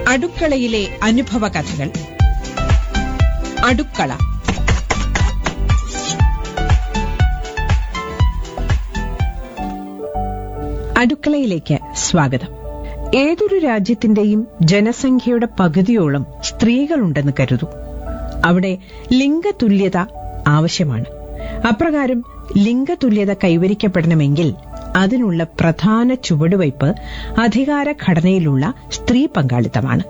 അടുക്കളയിലെ അനുഭവ കഥകൾ അടുക്കള അടുക്കളയിലേക്ക് സ്വാഗതം ഏതൊരു രാജ്യത്തിന്റെയും ജനസംഖ്യയുടെ പകുതിയോളം സ്ത്രീകളുണ്ടെന്ന് കരുതൂ അവിടെ ലിംഗതുല്യത ആവശ്യമാണ് അപ്രകാരം ലിംഗതുല്യത കൈവരിക്കപ്പെടണമെങ്കിൽ അതിനുള്ള പ്രധാന ചുവടുവയ്പ് അധികാര ഘടനയിലുള്ള സ്ത്രീ പങ്കാളിത്തമാണ്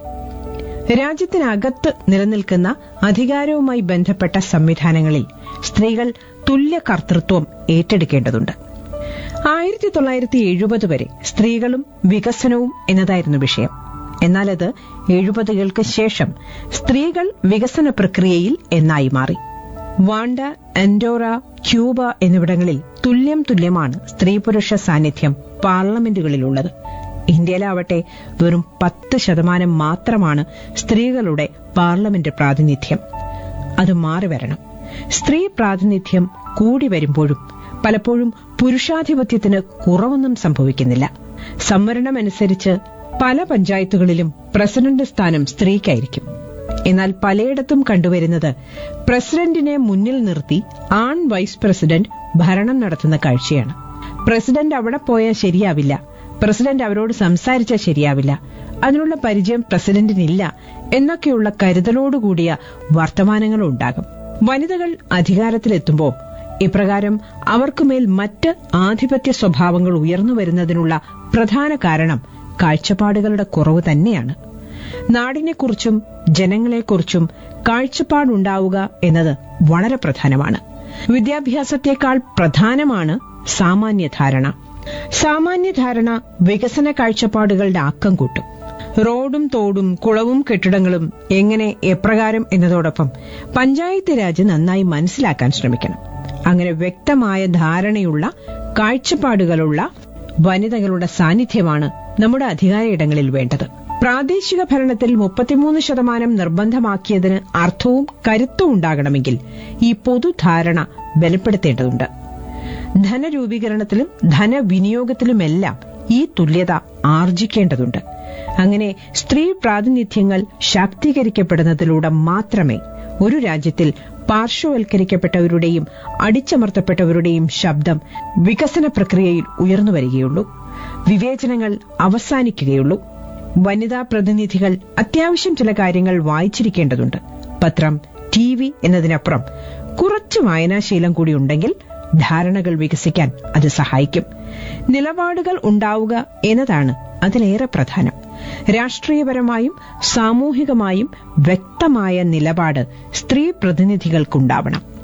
രാജ്യത്തിനകത്ത് നിലനിൽക്കുന്ന അധികാരവുമായി ബന്ധപ്പെട്ട സംവിധാനങ്ങളിൽ സ്ത്രീകൾ തുല്യ കർത്തൃത്വം ഏറ്റെടുക്കേണ്ടതുണ്ട് ആയിരത്തി തൊള്ളായിരത്തി എഴുപത് വരെ സ്ത്രീകളും വികസനവും എന്നതായിരുന്നു വിഷയം എന്നാൽ അത് എഴുപതുകൾക്ക് ശേഷം സ്ത്രീകൾ വികസന പ്രക്രിയയിൽ എന്നായി മാറി വാണ്ട എൻഡോറ ക്യൂബ എന്നിവിടങ്ങളിൽ തുല്യം തുല്യമാണ് സ്ത്രീ പുരുഷ സാന്നിധ്യം പാർലമെന്റുകളിലുള്ളത് ഇന്ത്യയിലാവട്ടെ വെറും പത്ത് ശതമാനം മാത്രമാണ് സ്ത്രീകളുടെ പാർലമെന്റ് പ്രാതിനിധ്യം അത് മാറിവരണം സ്ത്രീ പ്രാതിനിധ്യം കൂടി വരുമ്പോഴും പലപ്പോഴും പുരുഷാധിപത്യത്തിന് കുറവൊന്നും സംഭവിക്കുന്നില്ല സംവരണമനുസരിച്ച് പല പഞ്ചായത്തുകളിലും പ്രസിഡന്റ് സ്ഥാനം സ്ത്രീക്കായിരിക്കും എന്നാൽ പലയിടത്തും കണ്ടുവരുന്നത് പ്രസിഡന്റിനെ മുന്നിൽ നിർത്തി ആൺ വൈസ് പ്രസിഡന്റ് ഭരണം നടത്തുന്ന കാഴ്ചയാണ് പ്രസിഡന്റ് അവിടെ പോയാൽ ശരിയാവില്ല പ്രസിഡന്റ് അവരോട് സംസാരിച്ചാൽ ശരിയാവില്ല അതിനുള്ള പരിചയം പ്രസിഡന്റിനില്ല എന്നൊക്കെയുള്ള കരുതലോടുകൂടിയ വർത്തമാനങ്ങളും ഉണ്ടാകും വനിതകൾ അധികാരത്തിലെത്തുമ്പോൾ ഇപ്രകാരം അവർക്കുമേൽ മറ്റ് ആധിപത്യ സ്വഭാവങ്ങൾ ഉയർന്നു വരുന്നതിനുള്ള പ്രധാന കാരണം കാഴ്ചപ്പാടുകളുടെ കുറവ് തന്നെയാണ് നാടിനെക്കുറിച്ചും ജനങ്ങളെക്കുറിച്ചും കാഴ്ചപ്പാടുണ്ടാവുക എന്നത് വളരെ പ്രധാനമാണ് വിദ്യാഭ്യാസത്തെക്കാൾ പ്രധാനമാണ് സാമാന്യധാരണ സാമാന്യധാരണ വികസന കാഴ്ചപ്പാടുകളുടെ ആക്കം കൂട്ടും റോഡും തോടും കുളവും കെട്ടിടങ്ങളും എങ്ങനെ എപ്രകാരം എന്നതോടൊപ്പം പഞ്ചായത്ത് രാജ് നന്നായി മനസ്സിലാക്കാൻ ശ്രമിക്കണം അങ്ങനെ വ്യക്തമായ ധാരണയുള്ള കാഴ്ചപ്പാടുകളുള്ള വനിതകളുടെ സാന്നിധ്യമാണ് നമ്മുടെ അധികാരയിടങ്ങളിൽ വേണ്ടത് പ്രാദേശിക ഭരണത്തിൽ മുപ്പത്തിമൂന്ന് ശതമാനം നിർബന്ധമാക്കിയതിന് അർത്ഥവും കരുത്തും ഉണ്ടാകണമെങ്കിൽ ഈ പൊതുധാരണ ബലപ്പെടുത്തേണ്ടതുണ്ട് ധനരൂപീകരണത്തിലും ധനവിനിയോഗത്തിലുമെല്ലാം ഈ തുല്യത ആർജിക്കേണ്ടതുണ്ട് അങ്ങനെ സ്ത്രീ പ്രാതിനിധ്യങ്ങൾ ശാക്തീകരിക്കപ്പെടുന്നതിലൂടെ മാത്രമേ ഒരു രാജ്യത്തിൽ പാർശ്വവൽക്കരിക്കപ്പെട്ടവരുടെയും അടിച്ചമർത്തപ്പെട്ടവരുടെയും ശബ്ദം വികസന പ്രക്രിയയിൽ ഉയർന്നു വരികയുള്ളൂ വിവേചനങ്ങൾ അവസാനിക്കുകയുള്ളൂ വനിതാ പ്രതിനിധികൾ അത്യാവശ്യം ചില കാര്യങ്ങൾ വായിച്ചിരിക്കേണ്ടതുണ്ട് പത്രം ടി വി എന്നതിനപ്പുറം കുറച്ച് വായനാശീലം കൂടി ഉണ്ടെങ്കിൽ ധാരണകൾ വികസിക്കാൻ അത് സഹായിക്കും നിലപാടുകൾ ഉണ്ടാവുക എന്നതാണ് അതിലേറെ പ്രധാനം രാഷ്ട്രീയപരമായും സാമൂഹികമായും വ്യക്തമായ നിലപാട് സ്ത്രീ പ്രതിനിധികൾക്കുണ്ടാവണം